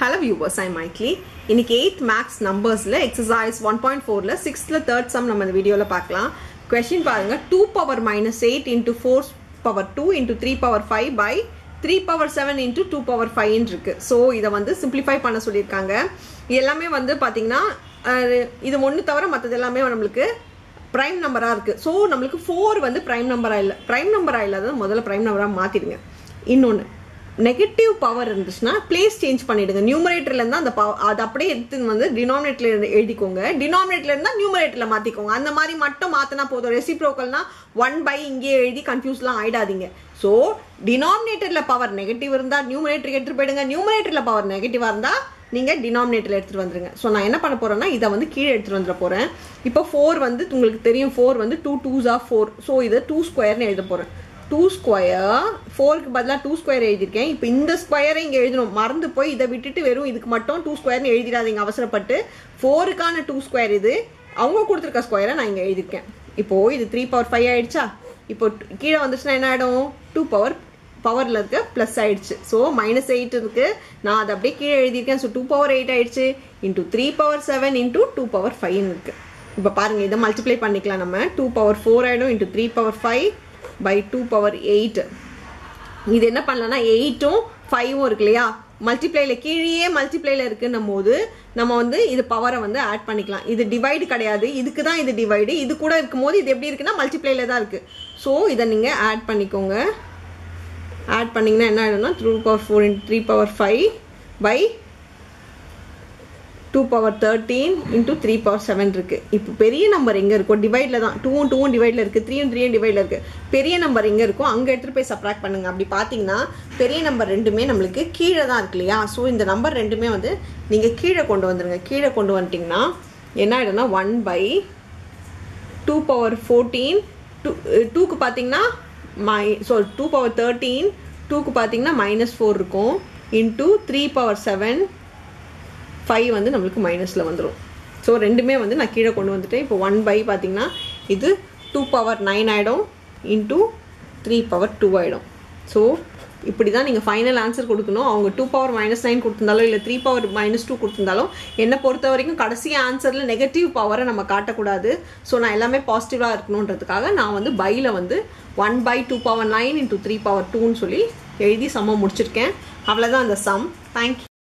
hello viewers ஐ மைக்லி இன்னைக்கு எயித் மேக்ஸ் நம்பர்ஸில் எக்ஸசைஸ் ஒன் பாயிண்ட் ஃபோரில் சிக்ஸ்த்தில் தேர்ட் சம் நம்ம இந்த வீடியோவில் பார்க்கலாம் கொஷின் பாருங்க two power minus eight into four power two into three power five by three power seven into two power ஃபைவ்னு இருக்கு ஸோ இதை வந்து சிம்பிளிஃபை பண்ண சொல்லியிருக்காங்க எல்லாமே வந்து பார்த்தீங்கன்னா அஹ், இது ஒன்று தவிர மற்றது எல்லாமே நம்மளுக்கு ப்ரைம் நம்பராக இருக்குது ஸோ நம்மளுக்கு ஃபோர் வந்து ப்ரைம் நம்பராக இல்லை ப்ரைம் நம்பராக இல்லாத முதல்ல ப்ரைம் நம்பராக மாற்றிடுங்க இன்னொன்று நெகட்டிவ் பவர் இருந்துச்சுன்னா பிளேஸ் சேஞ்ச் பண்ணிடுங்க நியூமரேட்டர்ல இருந்தால் அந்த பவர் அது அப்படியே எடுத்து வந்து டினாமினேட்டர்ல எழுதிக்கோங்க டினாமினேட்டர்ல இருந்தால் நியூமரேட்டர்ல மாற்றிக்கோங்க அந்த மாதிரி மட்டும் மாற்றினா போதும் ரெசிப்ரோக்கல்னா ஒன் பை இங்கேயே எழுதி கன்ஃபியூஸ்லாம் ஆயிடாதீங்க ஸோ டினாமினேட்டரில் பவர் நெகட்டிவ் இருந்தால் நியூமரேட்டருக்கு எடுத்துகிட்டு போயிடுங்க நியூமரேட்டரில் பவர் நெகட்டிவாக இருந்தால் நீங்கள் டினாமினேட்டரில் எடுத்துகிட்டு வந்துருங்க ஸோ நான் என்ன பண்ண போகிறேன்னா இதை வந்து கீழே எடுத்துகிட்டு வந்துட போகிறேன் இப்போ ஃபோர் வந்து உங்களுக்கு தெரியும் ஃபோர் வந்து two twos of four so இதை டூ ஸ்கொயர்னு எழுத போகிறேன் டூ ஸ்கொயர் ஃபோருக்கு பதிலாக டூ ஸ்கொயர் எழுதியிருக்கேன் இப்போ இந்த ஸ்கொயரை இங்கே எழுதணும் மறந்து போய் இதை விட்டுட்டு வெறும் இதுக்கு மட்டும் டூ ஸ்கொயர்னு எழுதிடாதீங்க அவசரப்பட்டு ஃபோருக்கான டூ ஸ்கொயர் இது அவங்க கொடுத்துருக்க ஸ்கொயரை நான் இங்கே எழுதியிருக்கேன் இப்போது இது த்ரீ பவர் ஃபைவ் ஆயிடுச்சா இப்போ கீழே வந்துச்சுன்னா என்ன ஆகிடும் டூ பவர் பவரில் இருக்க ப்ளஸ் ஆயிடுச்சு ஸோ மைனஸ் எயிட் இருக்கு நான் அதை அப்படியே கீழே எழுதியிருக்கேன் ஸோ டூ பவர் எயிட் ஆயிடுச்சு into three power seven into two power ஃபைவ்னு இருக்கு இப்போ பாருங்க இதை மல்டிப்ளை பண்ணிக்கலாம் நம்ம டூ பவர் ஃபோர் ஆகிடும் into three power five by two power eight இது என்ன பண்ணலாம்னா எயிட்டும் ஃபைவும் இருக்கு இல்லையா மல்டிப்ளைல கீழேயே மல்டிப்ளைல இருக்குன்னும் போது நம்ம வந்து இது பவரை வந்து ஆட் பண்ணிக்கலாம் இது டிவைடு கிடையாது இதுக்கு தான் இது டிவைடு இது கூட இருக்கும்போது இது எப்படி இருக்குன்னா மல்டிப்ளைல தான் இருக்கு ஸோ இதை நீங்கள் ஆட் பண்ணிக்கோங்க ஆட் பண்ணிங்கன்னா என்ன ஆகிடும்னா two power four into three power five by two power thirteen into three power seven இருக்குது இப்போ பெரிய நம்பர் எங்கே இருக்கோ டிவைடில் தான் டூவும் டூவும் டிவைடில் இருக்குது த்ரீயும் த்ரீயும் டிவைடில் இருக்குது பெரிய நம்பர் எங்கே இருக்கோ அங்கே எடுத்துகிட்டு போய் சப்ராக்ட் பண்ணுங்க அப்படி பார்த்தீங்கன்னா பெரிய நம்பர் ரெண்டுமே நம்மளுக்கு கீழே தான் இருக்கு இல்லையா ஸோ இந்த நம்பர் ரெண்டுமே வந்து நீங்கள் கீழே கொண்டு வந்துடுங்க கீழே கொண்டு வந்துட்டிங்கன்னா என்ன ஆகிடும்னா one by two power fourteen two டூக்கு பார்த்தீங்கன்னா மை ஸோ டூ பவர் தேர்ட்டீன் டூக்கு பார்த்தீங்கன்னா மைனஸ் ஃபோர் இருக்கும் into three power seven five வந்து நம்மளுக்கு மைனஸில் வந்துடும் ஸோ ரெண்டுமே வந்து நான் கீழே கொண்டு வந்துட்டேன் இப்போ ஒன் பை பார்த்தீங்கன்னா இது டூ பவர் நைன் ஆகிடும் இன்டூ த்ரீ பவர் டூ ஆகிடும் ஸோ இப்படி தான் நீங்கள் ஃபைனல் ஆன்சர் கொடுக்கணும் அவங்க டூ பவர் மைனஸ் நைன் கொடுத்துருந்தாலும் இல்லை த்ரீ பவர் மைனஸ் டூ கொடுத்துருந்தாலும் என்னை பொறுத்த வரைக்கும் கடைசி ஆன்சரில் நெகட்டிவ் பவரை நம்ம காட்டக்கூடாது ஸோ நான் எல்லாமே பாசிட்டிவாக இருக்கணுன்றதுக்காக நான் வந்து பையில் வந்து one by two power nine into three power டூன்னு சொல்லி எழுதி சம்ம முடிச்சிருக்கேன் அவ்வளோதான் அந்த சம் தேங்க்யூ